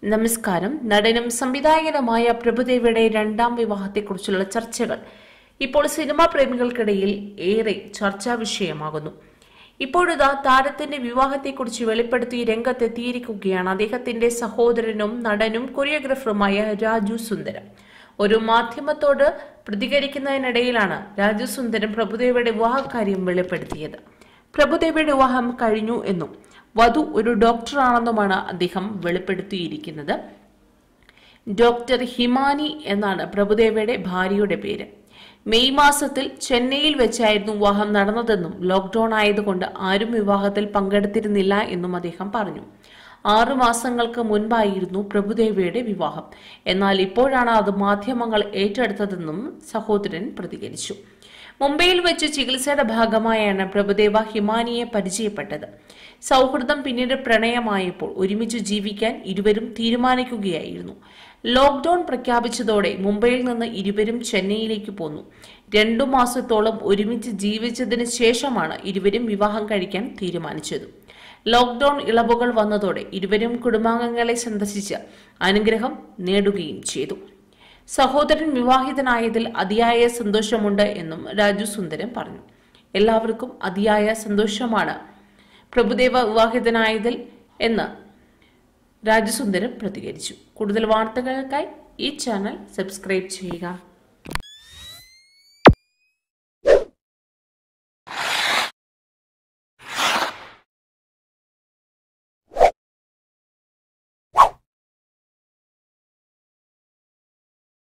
നമസ്കാരം നടനും സംവിധായകനുമായ പ്രഭുദേവയുടെ രണ്ടാം വിവാഹത്തെക്കുറിച്ചുള്ള ചർച്ചകൾ ഇപ്പോൾ സിനിമാ പ്രേമികൾക്കിടയിൽ ഏറെ ചർച്ചാ വിഷയമാകുന്നു ഇപ്പോഴിതാ താരത്തിന്റെ വിവാഹത്തെക്കുറിച്ച് വെളിപ്പെടുത്തി രംഗത്തെത്തിയിരിക്കുകയാണ് അദ്ദേഹത്തിന്റെ സഹോദരനും നടനും കൊറിയോഗ്രാഫറുമായ രാജു സുന്ദരം ഒരു മാധ്യമത്തോട് പ്രതികരിക്കുന്നതിനിടയിലാണ് രാജു സുന്ദരം പ്രഭുദേവയുടെ വിവാഹകാര്യം വെളിപ്പെടുത്തിയത് പ്രഭുദേവയുടെ വിവാഹം കഴിഞ്ഞു എന്നും വധു ഒരു ഡോക്ടറാണെന്നുമാണ് അദ്ദേഹം വെളിപ്പെടുത്തിയിരിക്കുന്നത് ഡോക്ടർ ഹിമാനി എന്നാണ് പ്രഭുദേവയുടെ ഭാര്യയുടെ പേര് മെയ് മാസത്തിൽ ചെന്നൈയിൽ വെച്ചായിരുന്നു വിവാഹം നടന്നതെന്നും ലോക്ക്ഡൌൺ ആയതുകൊണ്ട് ആരും വിവാഹത്തിൽ പങ്കെടുത്തിരുന്നില്ല എന്നും അദ്ദേഹം പറഞ്ഞു ആറു മാസങ്ങൾക്ക് മുൻപായിരുന്നു പ്രഭുദേവയുടെ വിവാഹം എന്നാൽ ഇപ്പോഴാണ് അത് മാധ്യമങ്ങൾ ഏറ്റെടുത്തതെന്നും സഹോദരൻ പ്രതികരിച്ചു മുംബൈയിൽ വെച്ച് ചികിത്സയുടെ ഭാഗമായാണ് പ്രഭുദേവ ഹിമാനിയെ പരിചയപ്പെട്ടത് സൗഹൃദം പിന്നീട് പ്രണയമായപ്പോൾ ഒരുമിച്ച് ജീവിക്കാൻ ഇരുവരും തീരുമാനിക്കുകയായിരുന്നു ലോക്ക്ഡൌൺ പ്രഖ്യാപിച്ചതോടെ മുംബൈയിൽ നിന്ന് ഇരുവരും ചെന്നൈയിലേക്ക് പോന്നു രണ്ടു മാസത്തോളം ഒരുമിച്ച് ജീവിച്ചതിന് ശേഷമാണ് ഇരുവരും വിവാഹം കഴിക്കാൻ തീരുമാനിച്ചത് ലോക്ക്ഡൌൺ ഇളവുകൾ വന്നതോടെ ഇരുവരും കുടുംബാംഗങ്ങളെ സന്ദർശിച്ച് അനുഗ്രഹം നേടുകയും ചെയ്തു സഹോദരൻ വിവാഹിതനായതിൽ അതിയായ സന്തോഷമുണ്ട് എന്നും രാജു സുന്ദരം പറഞ്ഞു എല്ലാവർക്കും അതിയായ സന്തോഷമാണ് പ്രഭുദേവ വിവാഹിതനായതിൽ എന്ന് രാജസുന്ദരം പ്രതികരിച്ചു കൂടുതൽ വാർത്തകൾക്കായി ഈ ചാനൽ സബ്സ്ക്രൈബ് ചെയ്യുക